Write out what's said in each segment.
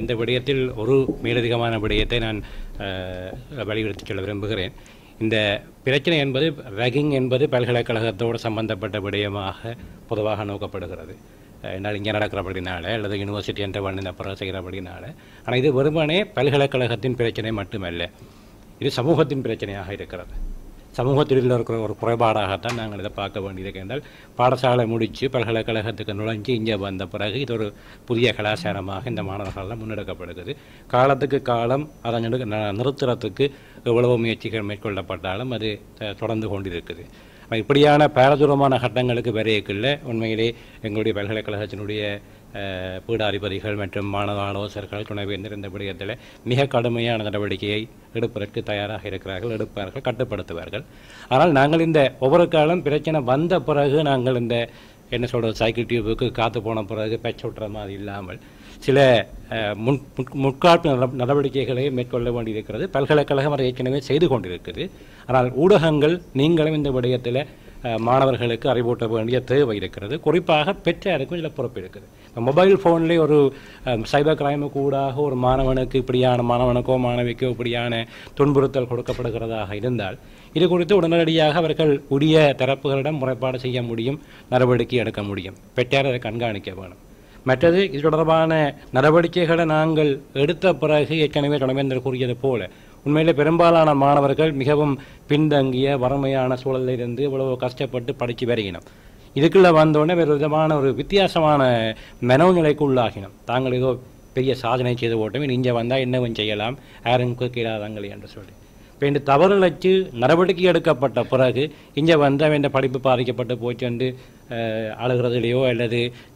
இந்த விடயத்தில் ஒரு மேலதிகமான விடயத்தை நான் அஹ், வலியுறுத்தி சொல்ல விரும்புகிறேன் இந்த பிரச்சனை என்பது ரேகிங் என்பது பல்கலைக்கழகத்தோடு சம்பந்தப்பட்ட விடயமாக பொதுவாக நோக்கப்படுகிறது அஹ், என்னால் இங்கே நடக்கிறபடினால அல்லது யூனிவர்சிட்டி என்ற வண்ண பிறகு செய்கிறபடினால ஆனால் இது வெறுமனே பல்கலைக்கழகத்தின் பிரச்சனை மட்டுமல்ல இது சமூகத்தின் பிரச்சனையாக இருக்கிறது சமூகத்தில் இருக்கிற ஒரு குறைபாடாகத்தான் நாங்கள் இதை பார்க்க வேண்டியது என்றால் பாடசாலை முடித்து பல்கலைக்கழகத்துக்கு நுழைஞ்சு இங்கே வந்த பிறகு இது ஒரு புதிய கலாச்சாரமாக இந்த மாணவர்களெல்லாம் முன்னெடுக்கப்படுகிறது காலத்துக்கு காலம் அதை நடு- ந- நிறுத்துறதுக்கு எவ்வளவு முயற்சிகள் மேற்கொள்ளப்பட்டாலும் அது அஹ், தொடர்ந்து கொண்டிருக்குது அப்ப இப்படியான பாரதூரமான கட்டங்களுக்கு வரையக்குள்ள உண்மையிலே எங்களுடைய பல்கலைக்கழகத்தினுடைய அஹ், பீடாதிபதிகள் மற்றும் மாணவ ஆலோசகர்கள் துணைவேந்தர் இந்த விடயத்தில் மிக கடுமையான நடவடிக்கையை எடுப்பதற்கு தயாராக இருக்கிறார்கள் எடுப்பார்கள் கட்டுப்படுத்துவார்கள் ஆனால் நாங்கள் இந்த ஒவ்வொரு காலம் பிரச்சனை வந்த பிறகு நாங்கள் இந்த என்ன சொல்கிறது சைக்கிள் டியூபுக்கு காத்து போன பிறகு பெச்ச விட்டுற மாதிரி இல்லாமல் சில அஹ், முன் முன்- முற்காட்டு நட- நடவடிக்கைகளை மேற்கொள்ள வேண்டியிருக்கிறது பல்கலைக்கழகம் அதை ஏற்கனவே செய்து கொண்டிருக்குது ஆனால் ஊடகங்கள் நீங்களும் இந்த விடயத்தில் அஹ், மாணவர்களுக்கு அறிவூட்ட வேண்டிய தேவை இருக்கிறது குறிப்பாக பெற்றாருக்கும் சில பொறுப்பு இருக்குது இப்போ மொபைல் ஃபோன்லேயே ஒரு அஹ், சைபர் கிரைமு கூடாக ஒரு மாணவனுக்கு இப்படியான மாணவனுக்கோ மாணவிக்கோ இப்படியான துன்புறுத்தல் கொடுக்கப்படுகிறதாக இருந்தால் இது குறித்து உடனடியாக அவர்கள் உரிய தரப்புகளிடம் முறைப்பாடு செய்ய முடியும் நடவடிக்கை எடுக்க முடியும் பெற்றார் அதை கண்காணிக்க வேணும் மற்றது இது தொடர்பான நடவடிக்கைகளை நாங்கள் எடுத்த பிறகு ஏற்கனவே துணைவேந்தர் கூறியது போல உண்மையிலே பெரும்பாலான மாணவர்கள் மிகவும் பின்தங்கிய வறுமையான சூழலில் இருந்து இவ்வளவு கஷ்டப்பட்டு படித்து வருகினோம் இதுக்குள்ள வந்தோடனே வேறு விதமான ஒரு வித்தியாசமான மனோநிலைக்கு உள்ளாகினோம் தாங்கள் ஏதோ பெரிய சாதனை செய்து போட்டோம் இங்கே வந்தால் என்னவும் செய்யலாம் யாரும் கேட்கிறாதாங்களே என்று சொல்லி இப்போ இந்த தவறுகளுக்கு நடவடிக்கை எடுக்கப்பட்ட பிறகு இங்கே வந்து அவன் இந்த படிப்பு பாதிக்கப்பட்டு போச்சு என்று அஹ், அழுகிறதுலையோ அல்லது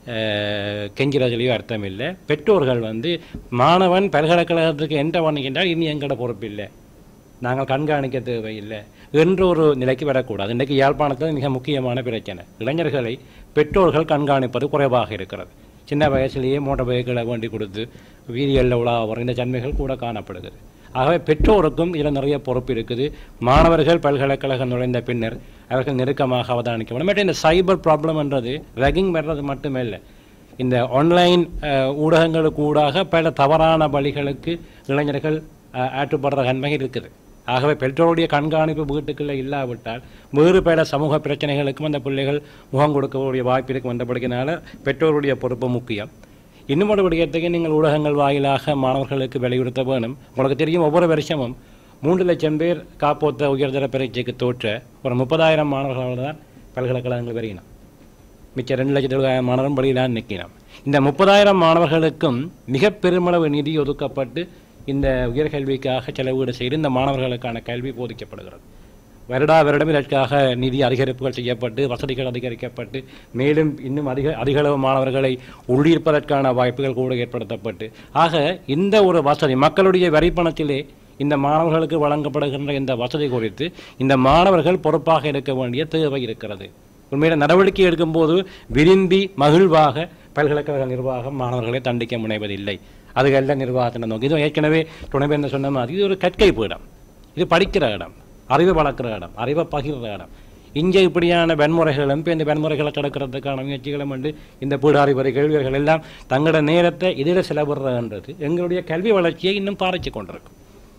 அஹ், கெஞ்சுறதுலையோ அர்த்தம் இல்லை பெற்றோர்கள் வந்து மாணவன் பல்கலைக்கழகத்துக்கு எந்த பண்ணுகின்றால் இனி எங்களோட பொறுப்பு இல்லை நாங்கள் கண்காணிக்க தேவையில்லை என்ற ஒரு நிலைக்கு வரக்கூடாது இன்றைக்கு யாழ்ப்பாணத்தில் மிக முக்கியமான பிரச்சனை இளைஞர்களை பெற்றோர்கள் கண்காணிப்பது குறைவாக இருக்கிறது சின்ன வயசுலேயே மோட்டார் பைக்களை வேண்டி கொடுத்து வீதிகளில் உலா வர இந்த தன்மைகள் கூட காணப்படுகிறது ஆகவே பெற்றோருக்கும் இதில் நிறைய பொறுப்பு இருக்குது மாணவர்கள் பல்கலைக்கழகம் நுழைந்த பின்னர் அவர்கள் நெருக்கமாக அவதானிக்க வேண்டும் மற்றும் இந்த சைபர் ப்ராப்ளம்ன்றது ரகிங் வர்றது மட்டுமே இல்லை இந்த ஆன்லைன் ஊடகங்களுக்கு ஊடாக பல தவறான வழிகளுக்கு இளைஞர்கள் அஹ், ஆற்றுப்படுற தன்மை இருக்குது ஆகவே பெற்றோருடைய கண்காணிப்பு வீட்டுக்குள்ளே இல்லாவிட்டால் வேறு பல சமூக பிரச்சனைகளுக்கும் அந்த பிள்ளைகள் முகம் கொடுக்கக்கூடிய வாய்ப்பு இருக்கும் வந்தபடினால பெற்றோருடைய பொறுப்பு முக்கியம் இன்னும் ஒரு விடயத்துக்கு நீங்கள் ஊடகங்கள் வாயிலாக மாணவர்களுக்கு வலியுறுத்த வேணும் உங்களுக்கு தெரியும் ஒவ்வொரு வருஷமும் மூன்று லட்சம் பேர் காப்போத்த உயர்தர பரீட்சைக்கு தோற்ற ஒரு முப்பதாயிரம் மாணவர்கள் தான் பல்கலைக்கழகங்கள் வருகினோம் மிச்ச ரெண்டு லட்சத்தி எழுபதாயிரம் மாணவர்கள் படியிலான் நிற்கணும் இந்த முப்பதாயிரம் மாணவர்களுக்கும் மிக பெருமளவு நிதி ஒதுக்கப்பட்டு இந்த உயர்கல்விக்காக செலவீடு செய்து இந்த மாணவர்களுக்கான கல்வி போதிக்கப்படுகிறது வருடா வருடம் இதற்காக நிதி அதிகரிப்புகள் செய்யப்பட்டு வசதிகள் அதிகரிக்கப்பட்டு மேலும் இன்னும் அதிக அதிக அளவு மாணவர்களை உள்ளிருப்பதற்கான வாய்ப்புகள் கூட ஏற்படுத்தப்பட்டு ஆக இந்த ஒரு வசதி மக்களுடைய வரிப்பணத்திலே இந்த மாணவர்களுக்கு வழங்கப்படுகின்ற இந்த வசதி குறித்து இந்த மாணவர்கள் பொறுப்பாக இருக்க வேண்டிய தேவை இருக்கிறது உண்மையில நடவடிக்கை எடுக்கும்போது விரும்பி மகிழ்வாக பல்கலைக்கழக நிர்வாகம் மாணவர்களை தண்டிக்க முனைவதில்லை அது அல்ல நிர்வாகத்தின நோக்கி இது ஏற்கனவே துணைவேந்தர் சொன்ன மாதிரி இது ஒரு கற்கை பீடம் இது படிக்கிற இடம் அறிவை வளர்க்குற இடம் அறிவை பகிர்ற இடம் இங்கே இப்படியான வன்முறைகளும் இப்போ இந்த வன்முறைகளை தடுக்கிறதுக்கான முயற்சிகளும் வந்து இந்த பீடாதிபதி கேள்விகள் எல்லாம் தங்களோட நேரத்தை இதில் செலவிடுறதுன்றது எங்களுடைய கல்வி வளர்ச்சியை இன்னும் பாதிச்சு கொண்டிருக்கும்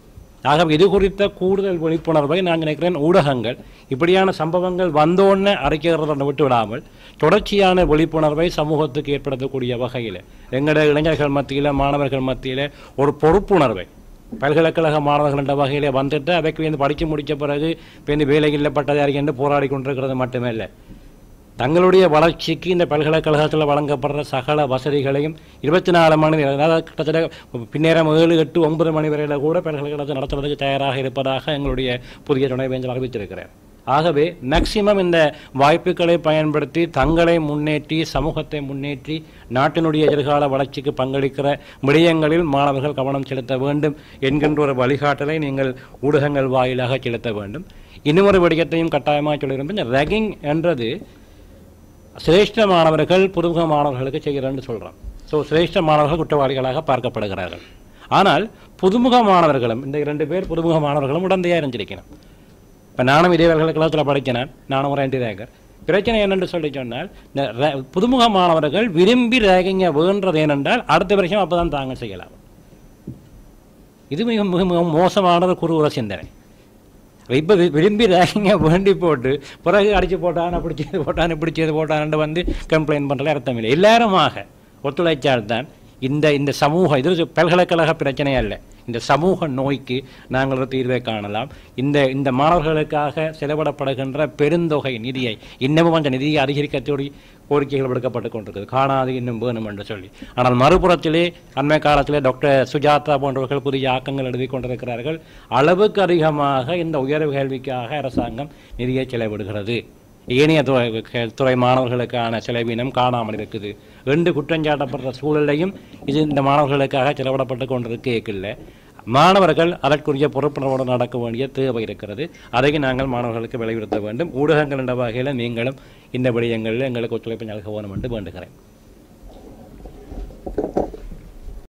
ஆகவே இது குறித்த கூடுதல் விழிப்புணர்வை நான் நினைக்கிறேன் ஊடகங்கள் இப்படியான சம்பவங்கள் வந்தோடனே அரைக்கிறத விட்டு விடாமல் தொடர்ச்சியான விழிப்புணர்வை சமூகத்துக்கு ஏற்படுத்தக்கூடிய வகையில் எங்களோட இளைஞர்கள் மத்தியில் மாணவர்கள் மத்தியில் ஒரு பொறுப்புணர்வை பல்கலைக்கழக மாணவர்கள் என்ற வகையில் வந்துட்டு அவைக்கு வந்து படித்து முடித்த பிறகு இப்போ இந்த வேலைகளில் பட்டதாரி என்று போராடி கொண்டிருக்கிறது மட்டுமே இல்லை தங்களுடைய வளர்ச்சிக்கு இந்த பல்கலைக்கழகத்தில் வழங்கப்படுற சகல வசதிகளையும் இருபத்தி நாலு மணி நேரம் அதாவது கிட்டத்தட்ட பின்னேரம் ஏழு எட்டு ஒன்பது மணி வரையில் கூட பல்கலைக்கழகத்தை நடத்துவதற்கு தயாராக இருப்பதாக எங்களுடைய புதிய துணைவேந்தர் அறிவித்திருக்கிறார் ஆகவே மேக்சிமம் இந்த வாய்ப்புகளை பயன்படுத்தி தங்களை முன்னேற்றி சமூகத்தை முன்னேற்றி நாட்டினுடைய எதிர்கால வளர்ச்சிக்கு பங்களிக்கிற விடயங்களில் மாணவர்கள் கவனம் செலுத்த வேண்டும் என்கின்ற ஒரு வழிகாட்டலை நீங்கள் ஊடகங்கள் வாயிலாக செலுத்த வேண்டும் இன்னும் ஒரு விடயத்தையும் கட்டாயமாக சொல்லியிருப்பேன் இந்த ரகிங் என்றது சிரேஷ்ட மாணவர்கள் புதுமுக மாணவர்களுக்கு செய்கிறேன்னு சொல்கிறோம் ஸோ சிரேஷ்ட மாணவர்கள் குற்றவாளிகளாக பார்க்கப்படுகிறார்கள் ஆனால் புதுமுக மாணவர்களும் இந்த இரண்டு பேர் புதுமுக மாணவர்களும் உடந்தையாக இருந்திருக்கணும் இப்போ நானும் இதே பல்கலைக்கழகத்தில் படிக்கிறேன் நானும் ஒரு ஆன்டி ரேகர் பிரச்சனை என்னென்று சொல்லி சொன்னால் இந்த ரே- புதுமுக மாணவர்கள் விரும்பி ரேகிங்க வேண்டது ஏனென்றால் அடுத்த வருஷம் அப்போ தான் தாங்கள் செய்யலாம் இது மிக மிக மிக மோசமானது குறுகுற சிந்தனை இப்போ விரும்பி ரேங்கிங்கை வேண்டி போட்டு பிறகு அடித்து போட்டான் அப்படி செய்து போட்டான் இப்படி செய்து போட்டான்னு வந்து கம்ப்ளைண்ட் பண்ணுறதுல அர்த்தம் இல்லை எல்லாருமாக ஒத்துழைச்சால் தான் இந்த இந்த சமூக இது ஒரு பல்கலைக்கழக பிரச்சனை அல்ல இந்த சமூக நோய்க்கு நாங்கள் ஒரு தீர்வை காணலாம் இந்த இந்த மாணவர்களுக்காக செலவிடப்படுகின்ற பெருந்தொகை நிதியை இன்னமும் அந்த நிதியை அதிகரிக்கத்தோடி கோரிக்கைகள் விடுக்கப்பட்டு கொண்டிருக்கிறது காணாது இன்னும் வேணும் என்று சொல்லி ஆனால் மறுபுறத்திலே அண்மை காலத்திலே டாக்டர் சுஜாதா போன்றவர்கள் புதிய ஆக்கங்கள் எழுதி கொண்டிருக்கிறார்கள் அளவுக்கு அதிகமாக இந்த உயர்வு கேள்விக்காக அரசாங்கம் நிதியை செலவிடுகிறது ஏனைய துறை துறை மாணவர்களுக்கான செலவினம் காணாமல் இருக்குது ரெண்டு குற்றஞ்சாட்டப்படுற சூழலையும் இது இந்த மாணவர்களுக்காக செலவிடப்பட்டு கொண்டிருக்கல மாணவர்கள் அதற்குரிய பொறுப்புணர்வோடு நடக்க வேண்டிய தேவை இருக்கிறது அதை நாங்கள் மாணவர்களுக்கு விளைவிடுத்த வேண்டும் ஊடகங்கள் என்ற வகையில் நீங்களும் இந்த விடயங்களில் எங்களுக்கு ஒத்துழைப்பு நல்க வேணும் என்று வேண்டுகிறேன்